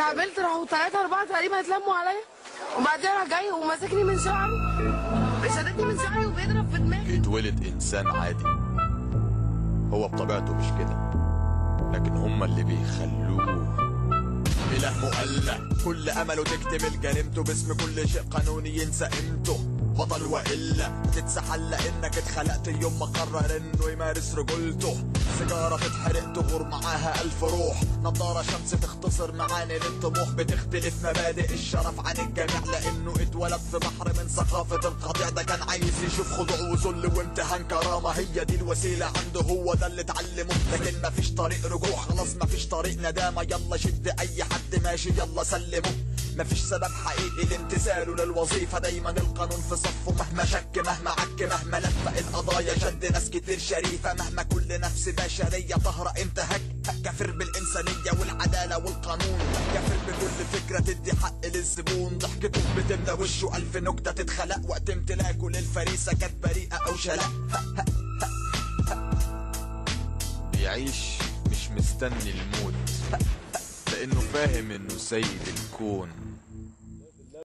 قابلت راحوا ثلاثة أربعة تقريبا اتلموا عليا وبعدين راح جاي ومسكني من شعري شددني من شعري وبيضرب في دماغي بيتولد انسان عادي هو بطبيعته مش كده لكن هما اللي بيخلوه إله مؤلة كل أمله تكتمل جريمته باسم كل شيء قانوني ينسى قيمته بطل وإلا تتسحل لأنك اتخلقت يوم ما قرر إنه يمارس رجولته سيجارة تتحرق تغور معاها ألف روح نضارة شمس تختصر معاني للطموح بتختلف مبادئ الشرف عن الجميع لأنه اتولد في بحر من ثقافة القطيع ده كان عايز يشوف خضوع وذل وامتحان كرامة هي دي الوسيلة عنده هو ده اللي اتعلمه لكن مفيش طريق رجوع خلاص مفيش طريق ندامة يلا شد أي حد ماشي يلا سلمه مفيش سبب حقيقي لامتثاله للوظيفة دايما القانون في صفه مهما شك مهما عك مهما لف القضايا شد ناس كتير شريفة مهما كل نفس بشرية طهرة انتهك كافر بالإنسانية والعدالة والقانون كافر بكل فكرة تدي حق للزبون ضحكته بتملى وشه ألف نكتة تتخلق وقت امتلاكه للفريسة كانت بريئة أو شلاء بيعيش مش مستني الموت لأنه فاهم إنه سيد الكون